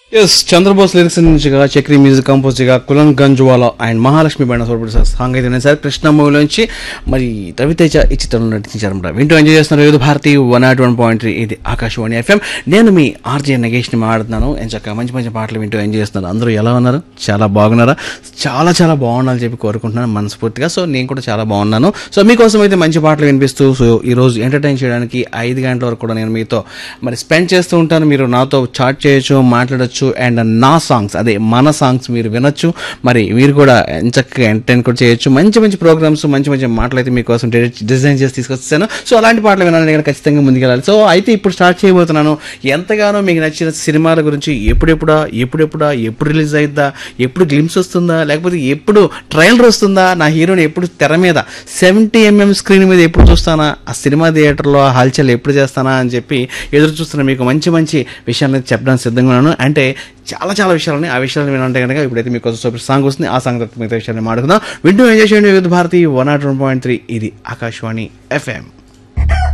yes Chandrabose lyrics నుంచిగా Chakri music కంపోజ్గా కులన్ గంజ్వాలా అండ్ మహాలక్ష్మి బైన సోర్పడి సార్ సాంగ్ అయితే ఉన్నాయి సార్ కృష్ణ మూవీలో నుంచి మరి రవితేజ ఈ చిత్రంలో నటించారన్నమాట వింటూ ఎంజాయ్ చేస్తున్నారు Vividh Bharati one not one point three ఇది ఆకాశవాణి ఎఫ్ఎం నేను మీ ఆర్జే నగేష్ని మాట్లాడుతున్నాను ఎంచక్క మంచి మంచి పాటలు వింటూ ఎంజాయ్ చేస్తున్నారు అందరూ ఎలా ఉన్నారు చాలా బాగున్నారా చాలా చాలా బాగుండాలని చెప్పి కోరుకుంటున్నాను మనస్ఫూర్తిగా సో నేను కూడా చాలా బాగున్నాను సో మీకోసం అయితే మంచి పాటలు వినిపిస్తూ సో ఈరోజు ఎంటర్టైన్ చేయడానికి ఐదు గంటల వరకు కూడా నేను మీతో మరి స్పెండ్ చేస్తూ ఉంటాను మీరు నాతో చాట్ చేయొచ్చు మాట్లాడొచ్చు అండ్ నా సాంగ్స్ అదే మన సాంగ్స్ మీరు వినొచ్చు మరి మీరు కూడా చక్కగా ఎంటర్టైన్ కూడా చేయొచ్చు మంచి మంచి ప్రోగ్రామ్స్ మంచి మంచి మాటలు అయితే మీకోసం డిజైన్ చేసి తీసుకొస్తాను సో అలాంటి పాటలు వినాలని నేను ఖచ్చితంగా ముందుకెళ్ళాలి సో అయితే ఇప్పుడు స్టార్ట్ చేయబోతున్నాను ఎంతగానో మీకు నచ్చిన సినిమాల గురించి ఎప్పుడెప్పుడా ఎప్పుడెప్పుడా ఎప్పుడు రిలీజ్ అయిద్దా ఎప్పుడు గ్లిమ్స్ వస్తుందా లేకపోతే ఎప్పుడు ట్రైలర్ వస్తుందా నా హీరోని ఎప్పుడు తెర మీద సెవెంటీ ఎంఎం స్క్రీన్ మీద ఎప్పుడు చూస్తానా ఆ సినిమా థియేటర్లో ఆ హల్చల్ ఎప్పుడు చేస్తానా అని చెప్పి ఎదురు చూస్తున్న మీకు మంచి మంచి విషయాలను చెప్పడానికి సిద్ధంగా ఉన్నాను అంటే చాలా చాలా విషయాలని ఆ విషయాలను వినంటే కనుక ఇప్పుడైతే మీకు సూపర్ సాంగ్ వస్తుంది ఆ సాంగ్ తర్వాత మిగతా విషయాన్ని మాట్లాడుకుందాం వింటూ ఎంజాయ్ చేయండి Vividh Bharati one not one point three ఇది ఆకాశవాణి ఎఫ్ఎం